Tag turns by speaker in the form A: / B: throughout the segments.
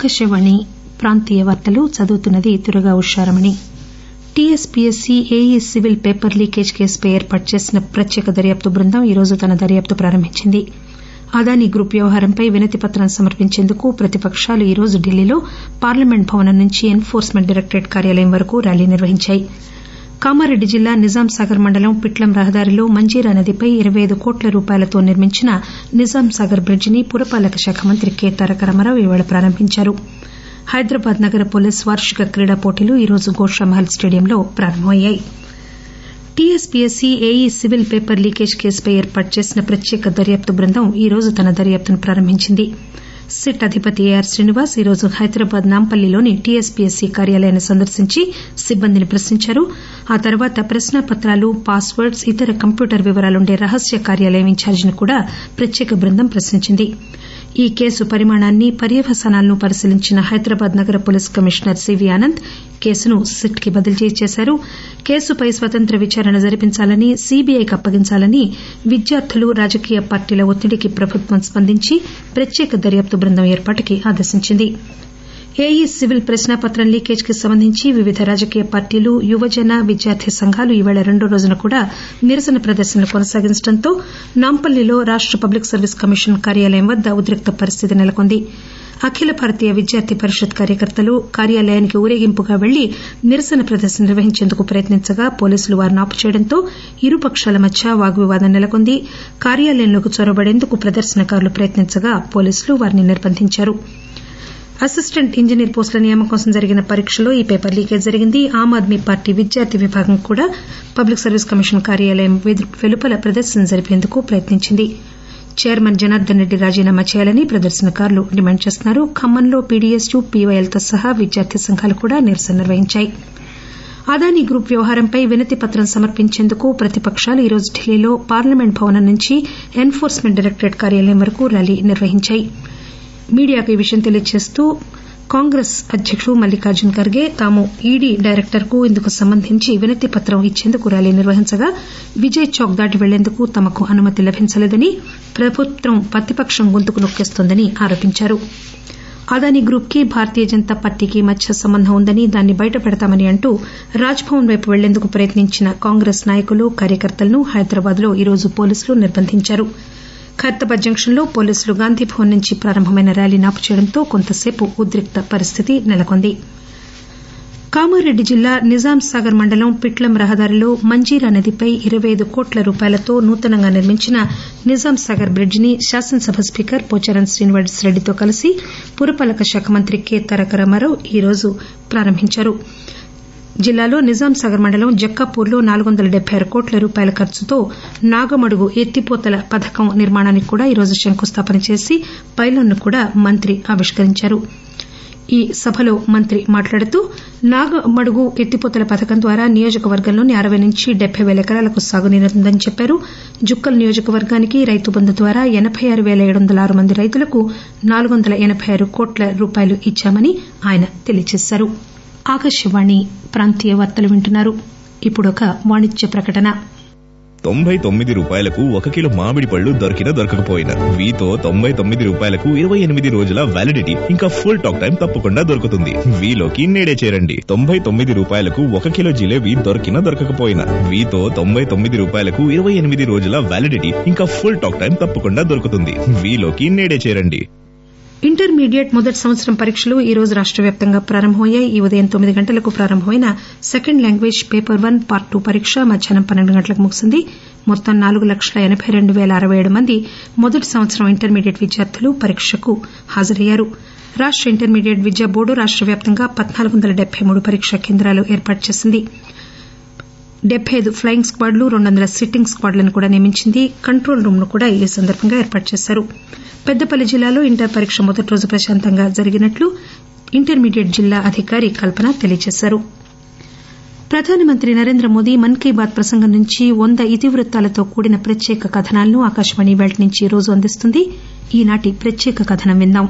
A: ఆకాశవాణి ప్రాంతీయ వార్తలు చదువుతున్నది Durga Usharamani TSPSC AE civil paper leakage కేసుపై ఏర్పాటు చేసిన ప్రత్యేక దర్యాప్తు బృందం ఈరోజు తన దర్యాప్తు ప్రారంభించింది అదానీ గ్రూప్ వ్యవహారంపై వినతిపత్రం సమర్పించేందుకు ప్రతిపకాలు ఈరోజు ఢిల్లీలో పార్లమెంట్ భవనం నుంచి ఎన్ ఫోర్స్మెంట్ డైరెక్టరేట్ కార్యాలయం వరకు ర్యాలీ నిర్వహించాయి కామారెడ్డి జిల్లా నిజాంసాగర్ మండలం పిట్లం రహదారిలో మంజీరా నదిపై ఇరవై ఐదు కోట్ల రూపాయలతో నిర్మించిన నిజాంసాగర్ బ్రిడ్జిని పురపాలక శాఖ మంత్రి కె తారక రామారావు ఈరోజు ప్రారంభించారు హైదరాబాద్ నగర పోలీస్ వార్షిక క్రీడా పోటీలు ఈరోజు గోషామహల్ స్టేడియంలో ప్రారంభమయ్యాయి TSPSC AE civil paper leakage కేసుపై ఏర్పాటు చేసిన ప్రత్యేక దర్యాప్తు బృందం ఈరోజు తన దర్యాప్తును ప్రారంభించింది సిట్ అధిపతి ఏఆర్ శ్రీనివాస్ ఈరోజు హైదరాబాద్ నాంపల్లిలోని టీఎస్పీఎస్సీ కార్యాలయాన్ని సందర్శించి సిబ్బందిని ప్రశ్నించారు ఆ తర్వాత ప్రశ్నాపత్రాలు పాస్ వర్డ్స్ ఇతర కంప్యూటర్ వివరాలుండే రహస్య కార్యాలయం ఇన్ఛార్జిని కూడా ప్రత్యేక బృందం ప్రశ్నించింది ఈ కేసు పరిమాణాన్ని పర్యవసానాలను పరిశీలించిన హైదరాబాద్ నగర పోలీస్ కమిషనర్ సివి ఆనంద్ కేసును సిట్ కి బదిలీ చేశారు కేసుపై స్వతంత్ర విచారణ జరిపించాలని సీబీఐకి అప్పగించాలని విద్యార్థులు రాజకీయ పార్టీల ఒత్తిడికి ప్రభుత్వం స్పందించి ప్రత్యేక దర్యాప్తు బృందం ఏర్పాటుకి ఆదేశించింది ఏఈ సివిల్ ప్రశ్నాపత్రం లీకేజ్ కి సంబంధించి వివిధ రాజకీయ పార్టీలు యువజన విద్యార్థి సంఘాలు ఈవేళ రెండో రోజున కూడా నిరసన ప్రదర్శనలు కొనసాగించడంతో నాంపల్లిలో రాష్ట పబ్లిక్ సర్వీస్ కమిషన్ కార్యాలయం వద్ద ఉద్రిక్త పరిస్థితి నెలకొంది అఖిల భారతీయ విద్యార్థి పరిషత్ కార్యకర్తలు కార్యాలయానికి ఊరేగింపుగా వెళ్లి నిరసన ప్రదర్శన నిర్వహించేందుకు ప్రయత్నించగా పోలీసులు వారిని ఆపు చేయడంతో ఇరుపక్షాల మధ్య వాగ్వివాదం నెలకొంది కార్యాలయంలోకి చొరబడేందుకు ప్రదర్శనకారులు ప్రయత్నించగా పోలీసులు వారిని నిర్బంధించారు అసిస్టెంట్ ఇంజనీర్ పోస్టుల నియామకం కోసం జరిగిన పరీక్షలో ఈ పేపర్ లీకేజ్ జరిగింది ఆమ్ ఆద్మీ పార్టీ విద్యార్థి విభాగం కూడా పబ్లిక్ సర్వీస్ కమిషన్ కార్యాలయం వెలుపల ప్రదర్శన జరిపేందుకు ప్రయత్నించింది చైర్మన్ జనార్దన్ రెడ్డి రాజీనామా చేయాలని ప్రదర్శనకారులు డిమాండ్ చేస్తున్నారు ఖమ్మంలో పీడీఎస్యూ పీవైఎల్తో సహా విద్యార్థి సంఘాలు కూడా నిరసన నిర్వహించాయి అదానీ గ్రూప్ వ్యవహారంపై వినతి పత్రం సమర్పించేందుకు ప్రతిపకాలు ఈరోజు ఢిల్లీలో పార్లమెంట్ భవనం నుంచి ఎన్ ఫోర్స్మెంట్ డైరెక్టరేట్ కార్యాలయం వరకు ర్యాలీ నిర్వహించాయి మీడియాకు ఈ విషయం తెలియజేస్తూ కాంగ్రెస్ అధ్యకుడు మల్లికార్జున్ ఖర్గే తాము ఈడీ డైరెక్టర్ కు ఇందుకు సంబంధించి వినతి పత్రం ఇచ్చేందుకు ర్యాలీ నిర్వహించగా విజయ్ చౌక్ దాటి వెళ్లేందుకు తమకు అనుమతి లభించలేదని ప్రభుత్వం ప్రతిపక్షం గొంతుకు నొక్కేస్తోందని ఆరోపించారు అదానీ గ్రూప్ కి భారతీయ జనతా పార్టీకి మధ్య సంబంధం ఉందని దాన్ని బయటపెడతామని అంటూ రాజ్ భవన్ వైపు వెళ్లేందుకు ప్రయత్నించిన కాంగ్రెస్ నాయకులు కార్యకర్తలను హైదరాబాద్ లో ఈరోజు పోలీసులు నిర్బంధించారు ఖైరతాబాద్ జంక్షన్ లో పోలీసులు గాంధీభవన్ నుంచి ప్రారంభమైన ర్యాలీని ఆపు చేయడంతో కొంతసేపు ఉద్రిక్త పరిస్థితి నెలకొంది కామారెడ్డి జిల్లా నిజాంసాగర్ మండలం పిట్లం రహదారిలో మంజీరా నదిపై ఇరవై ఐదు కోట్ల రూపాయలతో నూతనంగా నిర్మించిన నిజాంసాగర్ బ్రిడ్జిని శాసనసభ స్పీకర్ పోచారం శ్రీనివాస్ రెడ్డితో కలిసి పురపాలక శాఖ మంత్రి కె తారక రామారావు ఈరోజు ప్రారంభించారు జిల్లాలో నిజాంసాగర్ మండలం జక్కాపూర్లో నాలుగు వందల డెబ్బై ఆరు కోట్ల రూపాయల ఖర్చుతో నాగమడుగు ఎత్తిపోతల పథకం నిర్మాణానికి కూడా ఈరోజు శంకుస్థాపన చేసి పైలాన్ ను కూడా మంత్రి ఆవిష్కరించారు ఈ సభలో మంత్రి మాట్లాడుతూ నాగమడుగు ఎత్తిపోతల పథకం ద్వారా నియోజకవర్గంలోని అరవై నుంచి డెబ్బై పేల ఎకరాలకు సాగునీరు ఉందని చెప్పారు జుక్కల్ నియోజకవర్గానికి రైతు బంధు ద్వారా ఎనబై ఆరు పేల ఏడు వందల ఆరు మంది రైతులకు నాలుగు వందల ఎనబై ఆరు కోట్ల రూపాయలు ఇచ్చామని ఆయన తెలియజేశారు ఆకాశవాణి ప్రాంతీయ వార్తలు వింటున్నారు ఇప్పుడొక వాణిజ్య ప్రకటన
B: తొంభై తొమ్మిది రూపాయలకు ఒక కిలో మామిడి పళ్ళు దొరికినా దొరకకపోయినా వీతో తొంభై తొమ్మిది రూపాయలకు ఇరవై ఎనిమిది రోజుల వ్యాలిడిటీ ఇంకా ఫుల్ టాక్ టైం తప్పకుండా దొరుకుతుంది వీలోకి నేడే చేరండి తొంభై తొమ్మిది రూపాయలకు ఒక కిలో జిలేబీ దొరికినా దొరకకపోయినా వీతో తొంభై తొమ్మిది రూపాయలకు ఇరవై ఎనిమిది రోజుల వ్యాలిడిటీ ఇంకా ఫుల్ టాక్ టైం తప్పకుండా దొరుకుతుంది వీలోకి నేడే చేరండి
A: ఇంటర్మీడియట్ మొదటి సంవత్సరం పరీక్షలు ఈ రోజు రాష్ట వ్యాప్తంగా ప్రారంభమయ్యాయి ఈ ఉదయం తొమ్మిది గంటలకు ప్రారంభమైన second language paper one part two పరీక్ష మధ్యాహ్నం పన్నెండు గంటలకు ముగిసింది మొత్తం నాలుగు లక్షల ఎనబై రెండు పేల అరవై ఏడు మంది మొదటి సంవత్సరం ఇంటర్మీడియట్ విద్యార్థులు పరీక్షకు హాజరయ్యారు రాష్ట ఇంటర్మీడియట్ విద్యా బోర్డు రాష్ట వ్యాప్తంగా పద్నాలుగు వందల డెబ్బై మూడు పరీక్షా కేంద్రాలు ఏర్పాటు చేసింది డెబ్బై ఐదు ప్లయింగ్ స్క్వాడ్లు రెండు వందల సిట్టింగ్ స్క్వాడ్లను కూడా నియమించింది కంట్రోల్ రూమ్ ను కూడా ఈ సందర్భంగా ఏర్పాటు చేశారు పెద్దపల్లి జిల్లాలో ఇంటర్ పరీక్ష మొదటి రోజు ప్రశాంతంగా జరిగినట్లు ఇంటర్మీడియట్ జిల్లా అధికారి కల్పన తెలియజేశారు ప్రధానమంత్రి నరేంద్ర మోదీ మన్ కీ బాత్ ప్రసంగం నుంచి వంద ఇతివృత్తాలతో కూడిన ప్రత్యేక కథనాలను ఆకాశవాణి ఇవాళ నుంచి ఈ రోజు అందిస్తుంది ఈనాటి ప్రత్యేక కథనం విందాం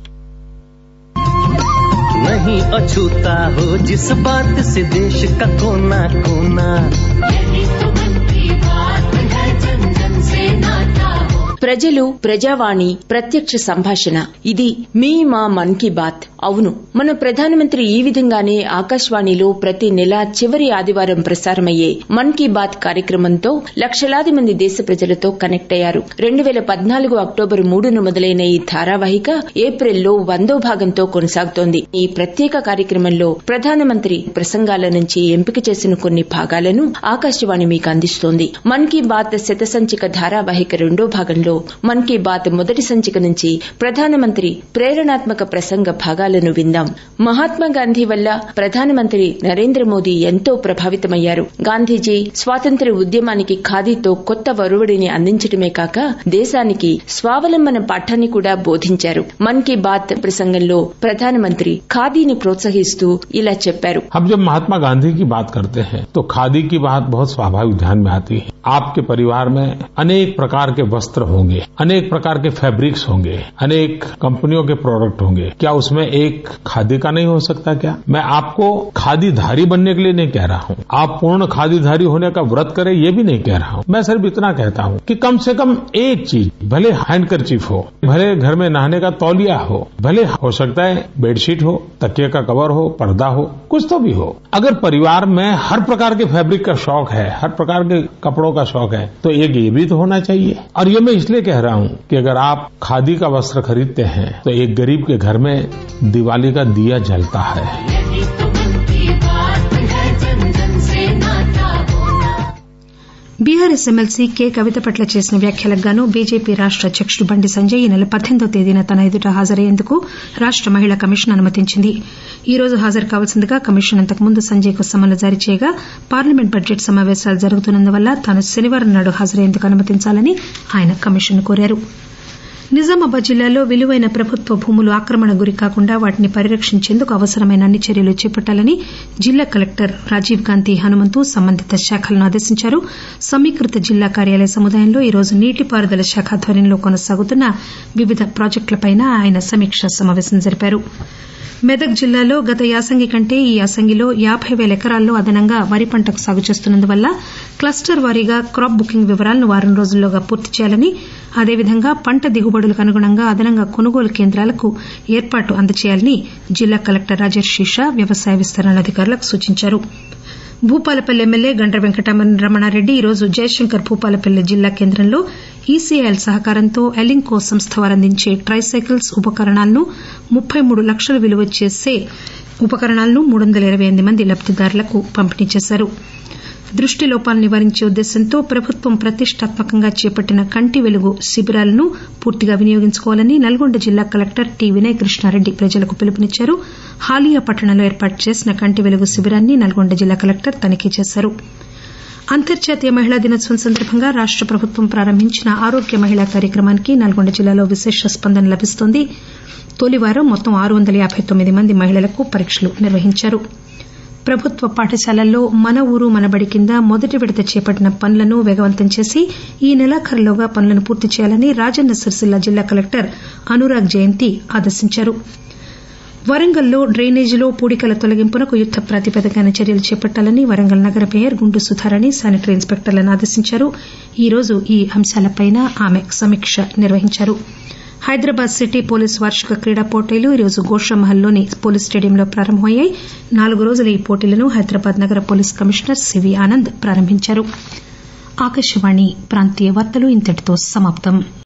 C: नहीं अछूता हो जिस बात से देश का कोना कोना
D: ప్రజలు ప్రజావాణి ప్రత్యక్ష సంభాషణ ఇది మీ మా మన్ కీ బాత్ అవును మన ప్రధానమంత్రి ఈ విధంగానే ఆకాశవాణిలో ప్రతి నెల చివరి ఆదివారం ప్రసారమయ్యే మన్ కీ బాత్ కార్యక్రమంతో లక్షలాది మంది దేశ ప్రజలతో కనెక్ట్ అయ్యారు రెండు వేల పద్నాలుగు అక్టోబర్ మూడున మొదలైన ఈ ధారావాహిక ఏప్రిల్లో వందో భాగంతో కొనసాగుతోంది ఈ ప్రత్యేక కార్యక్రమంలో ప్రధానమంత్రి ప్రసంగాల నుంచి ఎంపిక చేసిన కొన్ని భాగాలను ఆకాశవాణి మీకు అందిస్తోంది మన్ కీ బాత్ శత సంచిక ధారావాహిక రెండో భాగంలో మన్ కీ బాత్ మొదటి సంచిక నుంచి ప్రధానమంత్రి ప్రేరణాత్మక ప్రసంగ భాగాలను విందాం మహాత్మా గాంధీ వల్ల ప్రధానమంత్రి నరేంద్ర మోదీ ఎంతో ప్రభావితమయ్యారు గాంధీజీ స్వాతంత్ర్య ఉద్యమానికి ఖాదీతో కొత్త వరువడిని అందించడమే కాక దేశానికి స్వావలంబన పాఠాన్ని కూడా బోధించారు మన్ కీ బాత్ ప్రసంగంలో ప్రధానమంత్రి ఖాదీని ప్రోత్సహిస్తూ ఇలా చెప్పారు
E: हम जब महात्मा गांधी की बात करते हैं तो खादी की बात बहुत स्वाभाविक ध्यान में आती है आपके परिवार में अनेक प्रकार के वस्त्र होंगे अनेक प्रकार के फैब्रिक्स होंगे अनेक कंपनियों के प्रोडक्ट होंगे क्या उसमें एक खादी का नहीं हो सकता क्या मैं आपको खादीधारी बनने के लिए नहीं कह रहा हूँ आप पूर्ण खादीधारी होने का व्रत करें ये भी नहीं कह रहा हूँ मैं सिर्फ इतना कहता हूँ कि कम से कम एक चीज भले हैंडकरचीफ हो भले घर में नहाने का तौलिया हो भले हो सकता है बेडशीट हो तकिए का कवर हो पर्दा हो कुछ तो भी हो अगर परिवार में हर प्रकार के फैब्रिक का शौक है हर प्रकार के कपड़ों का शौक है तो एक ये भी तो होना चाहिए और ये मैं इसलिए कह रहा हूँ कि अगर आप खादी का वस्त्र खरीदते हैं तो एक गरीब के घर में दिवाली का दिया जलता है
F: यही तो मन की बात है जन जन से नाता होना
A: బీఆర్ఎస్ ఎమ్మెల్సీ కె కవిత పట్ల చేసిన వ్యాఖ్యలకు గాను బీజేపీ రాష్ట అధ్యకుడు బండి సంజయ్ ఈ నెల పద్దెనిమిదో తేదీన తన ఎదుట హాజరయ్యేందుకు రాష్ట మహిళా కమిషన్ అనుమతించింది ఈ రోజు హాజరు కావాల్సిందిగా కమిషన్ అంతకుముందు సంజయ్ కు సమన్లు జారీ చేయగా పార్లమెంట్ బడ్జెట్ సమావేశాలు జరుగుతున్నందువల్ల తాను శనివారం నాడు హాజరయ్యేందుకు అనుమతించాలని ఆయన కమిషన్ ను కోరారు నిజామాబాద్ జిల్లాలో విలువైన ప్రభుత్వ భూములు ఆక్రమణ గురి కాకుండా వాటిని పరిరక్షించేందుకు అవసరమైన అన్ని చర్యలు చేపట్టాలని జిల్లా కలెక్టర్ రాజీవ్ గాంధీ హనుమంతు సంబంధిత శాఖలను ఆదేశించారు సమీకృత జిల్లా కార్యాలయ సముదాయంలో ఈరోజు నీటిపారుదల శాఖ ఆధ్వర్యంలో కొనసాగుతున్న వివిధ ప్రాజెక్టులపై ఆయన సమీక్షా సమావేశం జరిపారు మెదక్ జిల్లాలో గత యాసంగి కంటే ఈ యాసంగిలో యాబై పేల ఎకరాల్లో అదనంగా వరి పంటకు సాగు చేస్తున్నందువల్ల క్లస్టర్ వారీగా క్రాప్ బుకింగ్ వివరాలను వారం రోజుల్లోగా పూర్తి చేయాలని అదేవిధంగా పంట దిగుబడులకు అనుగుణంగా అదనంగా కొనుగోలు కేంద్రాలకు ఏర్పాటు అందజేయాలని జిల్లా కలెక్టర్ రాజేష్ శీషా వ్యవసాయ విస్తరణ అధికారులకు సూచించారు భూపాలపల్లి ఎమ్మెల్యే గండ్ర వెంకటరమణారెడ్డి ఈరోజు జయశంకర్ భూపాలపల్లి జిల్లా కేంద్రంలో ఈసీఐఎల్ సహకారంతో ఎలింకో సంస్థ వారు అందించే ట్రైసైకిల్స్ ఉపకరణాలను ముప్పై మూడు లక్షలు విలువ చేసే ఉపకరణాలను మూడు వందల ఇరవై ఎనిమిది మంది లబ్దిదారులకు పంపిణీ చేశారు దృష్టి లోపాలను నివారించే ఉద్దేశంతో ప్రభుత్వం ప్రతిష్టాత్మకంగా చేపట్టిన కంటి వెలుగు శిబిరాలను పూర్తిగా వినియోగించుకోవాలని నల్గొండ జిల్లా కలెక్టర్ టి వినయ్ కృష్ణారెడ్డి ప్రజలకు పిలుపునిచ్చారు హాలియా పట్టణంలో ఏర్పాటు చేసిన కంటి వెలుగు శిబిరాన్ని నల్గొండ జిల్లా కలెక్టర్ తనిఖీ చేశారు అంతర్జాతీయ మహిళా దినోత్సవం సందర్భంగా రాష్ట ప్రభుత్వం ప్రారంభించిన ఆరోగ్య మహిళా కార్యక్రమానికి నల్గొండ జిల్లాలో విశేష స్పందన లభిస్తోంది తొలివారం మొత్తం ఆరు వందల యాబై తొమ్మిది మంది మహిళలకు పరీక్షలు నిర్వహించారు ప్రభుత్వ పాఠశాలల్లో మన ఊరు మనబడి కింద మొదటి విడత చేపట్టిన పనులను వేగవంతం చేసి ఈ నెలాఖరులోగా పనులను పూర్తి చేయాలని రాజన్న సిరిసిల్ల జిల్లా కలెక్టర్ అనురాగ్ జయంతి ఆదేశించారు వరంగల్లో డ్రైనేజీలో పూడికల తొలగింపునకు యుద్ద ప్రాతిపదికన చర్యలు చేపట్టాలని వరంగల్ నగర మేయర్ గుండు సుధారాణి శానిటరీ ఇన్స్పెక్టర్లను ఆదేశించారు ఈ రోజు ఈ అంశాలపై ఆమె సమీక్ష నిర్వహించారు హైదరాబాద్ సిటీ పోలీస్ వార్షిక క్రీడా పోటీలు ఈరోజు గోషామహల్లోని పోలీస్ స్టేడియంలో ప్రారంభమయ్యాయి నాలుగు రోజుల ఈ పోటీలను హైదరాబాద్ నగర పోలీస్ కమిషనర్ సివి ఆనంద్ ప్రారంభించారు ఆకాశవాణి ప్రాంతీయ వార్తలు ఇంతటితో సమాప్తం